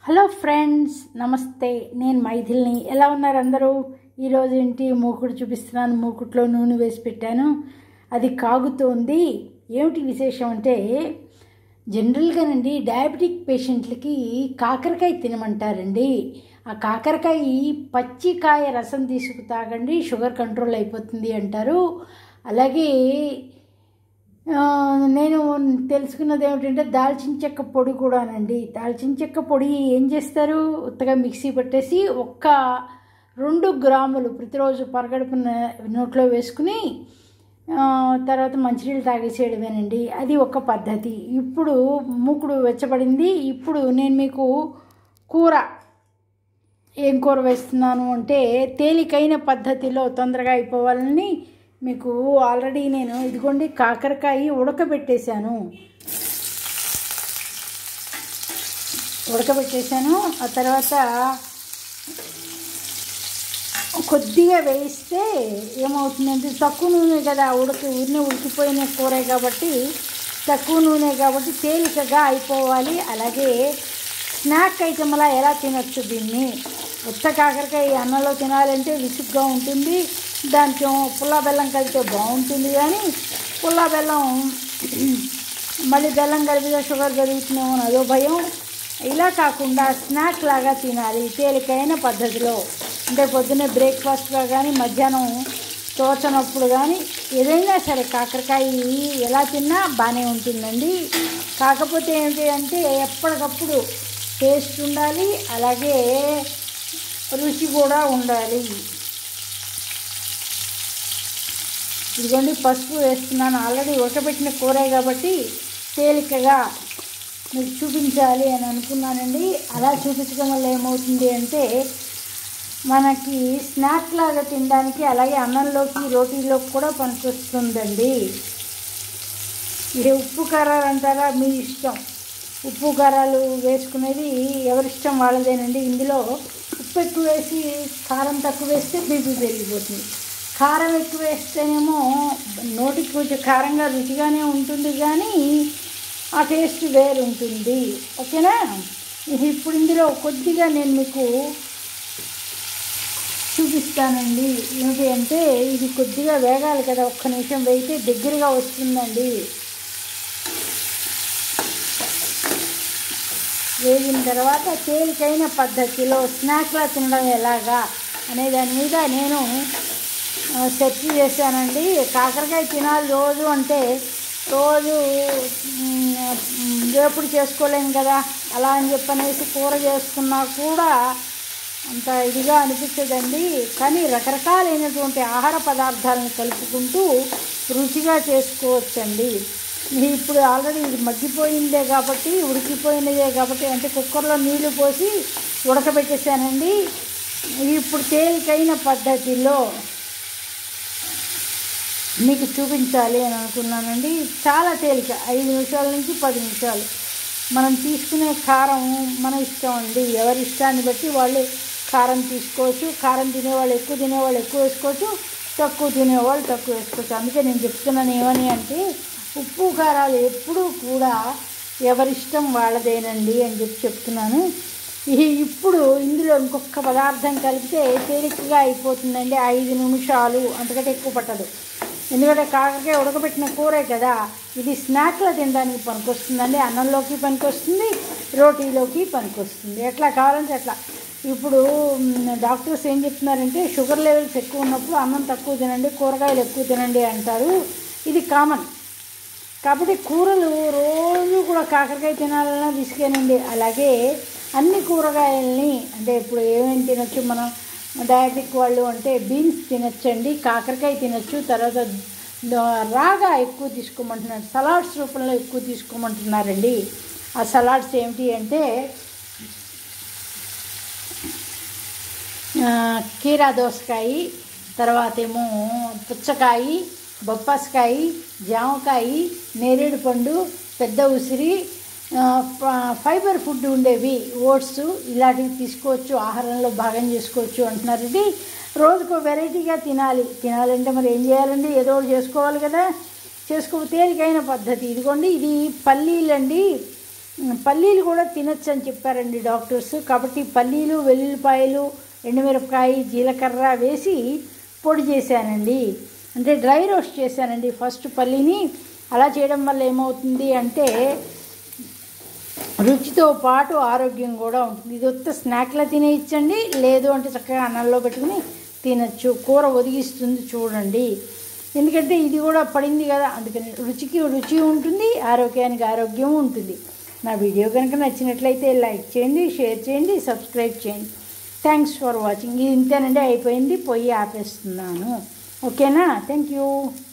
hello friends నమస్తే నేను మైథిల్ని ఎలా ఉన్నారు అందరూ ఈరోజు ఏంటి మూకుడు చూపిస్తున్నాను మూకుట్లో నూనె వేసి పెట్టాను అది కాగుతోంది ఏమిటి విశేషం అంటే జనరల్గానండి డయాబెటిక్ పేషెంట్లకి కాకరకాయ తినమంటారండి ఆ కాకరకాయ పచ్చికాయ రసం తీసుకు తాగండి షుగర్ కంట్రోల్ అయిపోతుంది అంటారు అలాగే ఆ, నేను తెలుసుకున్నది ఏమిటంటే దాల్చిన చెక్క పొడి కూడానండి దాల్చిన చెక్క పొడి ఏం చేస్తారు ఉత్తగా మిక్సీ పట్టేసి ఒక్క రెండు గ్రాములు ప్రతిరోజు పరగడుపున నోట్లో వేసుకుని ఆ, తర్వాత మంచినీళ్ళు తాగేసేయడమేనండి అది ఒక పద్ధతి ఇప్పుడు మూకుడు వెచ్చబడింది ఇప్పుడు నేను మీకు కూర ఏం కూర వేస్తున్నాను అంటే తేలికైన పద్ధతిలో తొందరగా అయిపోవాలని మీకు ఆల్రెడీ నేను ఇదిగోండి కాకరకాయ ఉడకబెట్టేశాను ఉడకబెట్టేశాను ఆ తర్వాత కొద్దిగా వేయిస్తే ఏమవుతుందంటే తక్కువ నూనె కదా ఉడక ఊరిని ఉడికిపోయిన కూర కాబట్టి తక్కువ నూనె కాబట్టి తేలికగా అయిపోవాలి అలాగే స్నాక్ ఐటమ్లా ఎలా తినొచ్చు దీన్ని ఉత్త కాకరకాయ అన్నంలో తినాలంటే విసుగ్గా ఉంటుంది దాంట్లో పుల్ల బెల్లం కలిపితే బాగుంటుంది కానీ పుల్ల బెల్లం మళ్ళీ బెల్లం కలిపితే షుగర్ పెరుగుతుందేమో అని అదో భయం ఇలా కాకుండా స్నాక్ లాగా తినాలి తేలికైన పద్ధతిలో అంటే పొద్దున్నే బ్రేక్ఫాస్ట్గా కానీ మధ్యాహ్నం తోచనప్పుడు కానీ ఏదైనా సరే కాకరకాయ ఎలా తిన్నా బాగానే ఉంటుందండి కాకపోతే ఏంటి అంటే ఎప్పటికప్పుడు టేస్ట్ ఉండాలి అలాగే రుచి కూడా ఉండాలి ఇదిగోండి పసుపు వేస్తున్నాను ఆల్రెడీ ఉడకబెట్టిన కూరే కాబట్టి తేలికగా మీకు చూపించాలి అని అనుకున్నానండి అలా చూపించడం వల్ల ఏమవుతుంది అంటే మనకి స్నాక్ లాగా తినడానికి అలాగే అన్నంలోకి రోటీలోకి కూడా పనికొస్తుందండి ఇది ఉప్పు కారాలు అంటారా మీ ఇష్టం ఉప్పు కారాలు వేసుకునేది ఎవరిష్టం వాళ్ళదేనండి ఇందులో ఉప్పు ఎక్కువ వేసి కారం తక్కువ వేస్తే బీపీ పెరిగిపోతుంది కారం ఎక్కువ వేస్తేనేమో నోటికి కొంచెం కారంగా రుచిగానే ఉంటుంది కానీ ఆ టేస్ట్ వేరు ఉంటుంది ఓకేనా ఇది ఇప్పుడు ఇందులో కొద్దిగా నేను మీకు చూపిస్తానండి ఏంటి అంటే ఇది కొద్దిగా వేగాలి కదా ఒక్క నిమిషం వేగితే దగ్గరగా వస్తుందండి వేగిన తర్వాత తేలికైన పద్ధతిలో స్నాక్లా తినడం ఎలాగా అనే దాని మీద నేను ఆ, సెర్చ్ చేశానండి కాకరకాయ తినాలి రోజు అంటే రోజు మ్, వేపుడు చేసుకోలేము కదా అలా అని చెప్పనేసి కూర చేసుకున్నా కూడా అంత ఇదిగా అనిపించదండి కానీ రకరకాలైనటువంటి ఆహార పదార్థాలను కలుపుకుంటూ రుచిగా చేసుకోవచ్చండి ఇది ఇప్పుడు ఆల్రెడీ ఇది మగ్గిపోయిందే కాబట్టి ఉడికిపోయినదే కాబట్టి అంటే కుక్కర్లో నీళ్లు పోసి ఉడకబెట్టేశానండి ఇది ఇప్పుడు తేలికైన పద్ధతిలో మీకు చూపించాలి అని అనుకున్నానండి చాలా తేలిక ఐదు నిమిషాల నుంచి పది నిమిషాలు మనం తీసుకునే కారం మన ఇష్టం అండి ఎవరి ఇష్టాన్ని బట్టి వాళ్ళు కారం తీసుకోవచ్చు కారం తినేవాళ్ళు ఎక్కువ తినేవాళ్ళు ఎక్కువ వేసుకోవచ్చు తక్కువ తినేవాళ్ళు తక్కువ వేసుకోవచ్చు అందుకే నేను చెప్తున్నాను ఏమని అంటే ఉప్పు కారాలు ఎప్పుడూ కూడా ఎవరిష్టం వాళ్ళదేనండి అని చెప్పి చెప్తున్నాను ఇది ఇప్పుడు ఇందులో ఇంకొక పదార్థం కలిపితే తేలికగా అయిపోతుందండి ఐదు నిమిషాలు అంతకంటే ఎక్కువ పట్టదు ఎందుకంటే కాకరకాయ ఉడకబెట్టిన కూరే కదా ఇది స్నాక్లో తినడానికి పనికొస్తుందండి అన్నంలోకి పనికొస్తుంది రోటీలోకి పనికొస్తుంది ఎట్లా కావాలంటే అట్లా ఇప్పుడు మ్, డాక్టర్స్ ఏం చెప్తున్నారంటే షుగర్ లెవెల్స్ ఎక్కువ ఉన్నప్పుడు అన్నం తక్కువ తినండి కూరగాయలు ఎక్కువ తినండి అంటారు ఇది కామన్ కాబట్టి కూరలు రోజు కూడా కాకరకాయ తినాలన్నా విసిగేనండి అలాగే అన్ని కూరగాయల్ని అంటే ఇప్పుడు ఏమేమి తినొచ్చు మనం డయాబెటిక్ వాళ్ళు అంటే బీన్స్ తినొచ్చండి కాకరకాయ తినొచ్చు తర్వాత ద- రాగా ఎక్కువ తీసుకోమంటున్నారు సలాడ్స్ రూపంలో ఎక్కువ తీసుకోమంటున్నారండి ఆ సలాడ్స్ ఏమిటి అంటే ఆ, కీరా దోసకాయ తర్వాత ఏమో పుచ్చకాయ బొప్పాసకాయ జామకాయ నేరేడు పండు పెద్ద ఉసిరి ఆ, ఫ- ఫైబర్ ఫుడ్ ఉండేవి ఓట్స్ ఇలాంటివి తీసుకోవచ్చు ఆహారంలో భాగం చేసుకోవచ్చు అంటున్నారండి రోజుకు వెరైటీగా తినాలి తినాలంటే మరి ఏం చేయాలండి ఏదో ఒకటి చేసుకోవాలి కదా చేసుకో తేలికైన పద్ధతి ఇదిగోండి ఇది పల్లీలండి పల్లీలు కూడా తినొచ్చు అని చెప్పారండి డాక్టర్స్ కాబట్టి పల్లీలు వెల్లుల్లిపాయలు ఎండుమిరపకాయ జీలకర్ర వేసి పొడి చేశానండి అంటే డ్రై రోస్ట్ చేశానండి ఫస్ట్ పల్లీని అలా చేయడం వల్ల ఏమవుతుంది అంటే రుచితో పాటు ఆరోగ్యం కూడా ఉంటుంది ఇది వస్తే స్నాక్లా తినేయచ్చండి లేదు అంటే చక్కగా అన్నంలో పెట్టుకుని తినచ్చు కూర ఒదిగిస్తుంది చూడండి ఎందుకంటే ఇది కూడా పడింది కదా అందుకని రుచికి రుచి ఉంటుంది ఆరోగ్యానికి ఆరోగ్యం ఉంటుంది నా వీడియో కనుక నచ్చినట్లయితే లైక్ చేయండి షేర్ చేయండి సబ్స్క్రైబ్ చేయండి థ్యాంక్స్ ఫర్ వాచింగ్ ఇది ఇంతేనండి అయిపోయింది పొయ్యి ఆపేస్తున్నాను ఓకేనా థ్యాంక్ యూ